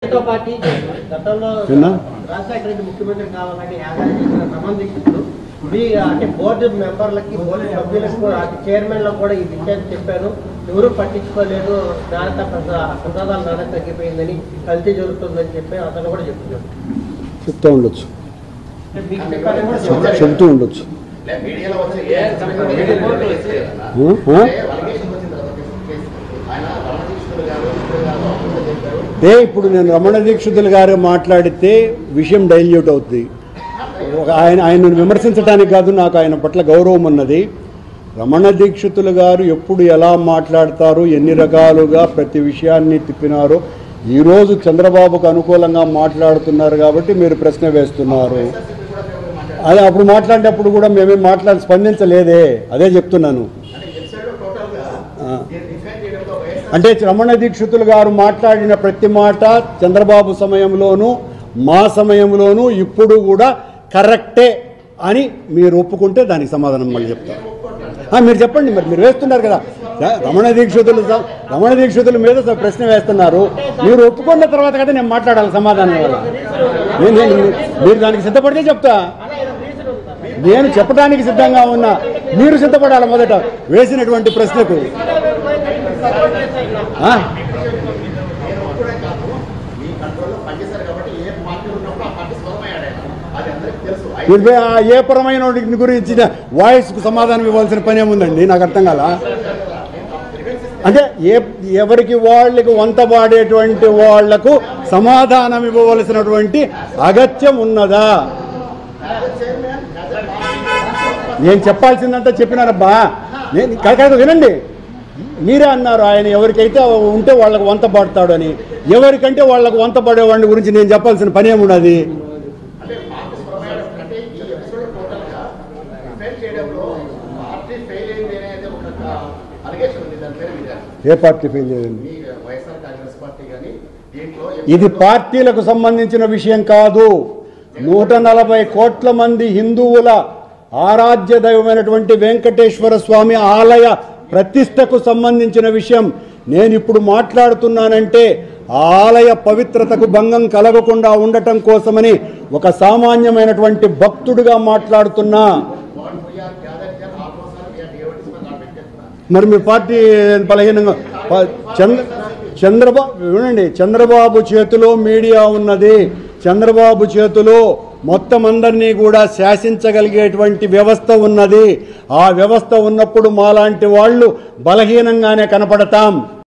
తో పార్టీ గతంలో విన్నా? రాజశేఖర రెడ్డి ముఖ్యమంత్రి కావాలని యాగాలు చేసిన సంబంధించులు మీ అంటే బోర్డు మెంబర్లకి బోర్డు సభ్యులకు కూడా అటు చైర్మన్లకు కూడా ఈ విషయాన్ని చెప్పాను ఎవరు పట్టించుకోలేదు నాణ్యత ప్రసాదాల నాణ్యత తగ్గిపోయిందని కల్తీ జరుగుతుందని చెప్పి అతను కూడా చెప్తున్నాడు చెప్తూ ఉండొచ్చు అంటే మీకు చెప్పాలని కూడా చెప్పారు. చెబుతూ ఉండొచ్చు మీడియాలో వచ్చి ఏ రిపోర్ట్లు ఇస్తే ఆ? ఆ? అలిగేషన్ వచ్చిన తర్వాత కేసు ఆయన రమణకృష్ణుడు గారు ఇప్పుడు గారు అప్పుడు చెప్పారు అంటే ఇప్పుడు నేను రమణ దీక్షితులు గారు మాట్లాడితే విషయం డైల్యూట్ అవుతుంది ఒక ఆయన ఆయనను విమర్శించడానికి కాదు నాకు ఆయన పట్ల గౌరవం ఉన్నది రమణ దీక్షితులు గారు ఎప్పుడు ఎలా మాట్లాడతారు ఎన్ని రకాలుగా ప్రతి విషయాన్ని తిప్పినారో ఈరోజు చంద్రబాబుకు అనుకూలంగా మాట్లాడుతున్నారు కాబట్టి మీరు ప్రశ్న వేస్తున్నారు అదే అప్పుడు మాట్లాడినప్పుడు కూడా మేమేం మాట్లాడి స్పందించలేదే అదే చెప్తున్నాను అంటే ఎపిసోడ్ టోటల్ గా ఆ. దీన్ని డిఫైన్ చేయడంలో వైఎస్ఆర్ అంటే రమణ దీక్షితులు గారు మాట్లాడిన ప్రతి మాట చంద్రబాబు సమయంలోనూ మా సమయంలోనూ ఇప్పుడు కూడా కరెక్టే అని మీరు ఒప్పుకుంటే దానికి సమాధానం మళ్ళీ చెప్తారు ఆ, మీరు చెప్పండి మరి మీరు వేస్తున్నారు కదా ర- రమణ దీక్షితులు స- రమణ దీక్షితుల మీద స- ప్రశ్న వేస్తున్నారు మీరు ఒప్పుకున్న తర్వాత కదా నేను మాట్లాడాలి సమాధానం ఇవ్వాలి నేను నేను- మీరు దానికి సిద్ధపడితే చెప్తా నేను చెప్పడానికి సిద్ధంగా ఉన్నా మీరు సిద్ధపడాలి మొదట వేసినటువంటి ప్రశ్నకు ఆ? నేను ఒక్కడే కాదు మీ కంట్రోల్లో పనిచేశారు కాబట్టి ఏ పార్టీ ఉన్నప్పుడు ఆ పార్టీ స్వరమయ్యాడు ఆయన. అది అందరికీ తెలుసు మీరు ఆ ఏ పరమైన వాటి గురించి వాయిస్కు సమాధానం ఇవ్వాల్సిన పని ఏముందండి నాకు అర్థం కాల అంటే ఏ ఎవరికి వాళ్ళకి వంతపాడేటువంటి వాళ్లకు సమాధానం ఇవ్వవలసినటువంటి అగత్యం ఉన్నదా నేను చెప్పాల్సిందంతా చెప్పినారబ్బా నేను కాదు కాదు, వినండి మీరే అన్నారు ఆయన ఎవరికైతే ఉంటే వాళ్ళకు వంత పడతాడు అని ఎవరికంటే వాళ్ళకు వంత పడేవాడిని గురించి నేను చెప్పాల్సిన పని ఏమున్నది అంటే పార్టీ స్వరమయ్యాడు అంటే ఈ ఎపిసోడ్ టోటల్ గా డిఫైన్ చేయడంలో పార్టీ ఫెయిల్ అయింది అనేది ఒక అలిగేషన్ ఉంది దాని పేరు మీద ఏ పార్టీ ఫెయిల్ చేయండి మీ వైఎస్ఆర్ కాంగ్రెస్ పార్టీ కానీ దీంట్లో ఇది పార్టీలకు సంబంధించిన విషయం కాదు నూట నలభై కోట్ల మంది హిందువుల ఆరాధ్య దైవమైనటువంటి వెంకటేశ్వర స్వామి ఆలయ ప్రతిష్టకు సంబంధించిన విషయం నేను ఇప్పుడు మాట్లాడుతున్నానంటే ఆ ఆలయ పవిత్రతకు భంగం కలగకుండా ఉండటం కోసమని ఒక సామాన్యమైనటువంటి భక్తుడిగా మాట్లాడుతున్నా what we are gather here almost are we are devotees not పెట్టేస్తున్నారు మరి మీ పార్టీ బలహీనంగా ప- చంద్ర చంద్రబాబు వినండి చంద్రబాబు చేతిలో మీడియా ఉన్నది చంద్రబాబు చేతిలో మొత్తం అందరినీ కూడా శాసించగలిగేటువంటి వ్యవస్థ ఉన్నది ఆ వ్యవస్థ ఉన్నప్పుడు మాలాంటి వాళ్ళు బలహీనంగానే కనపడతాం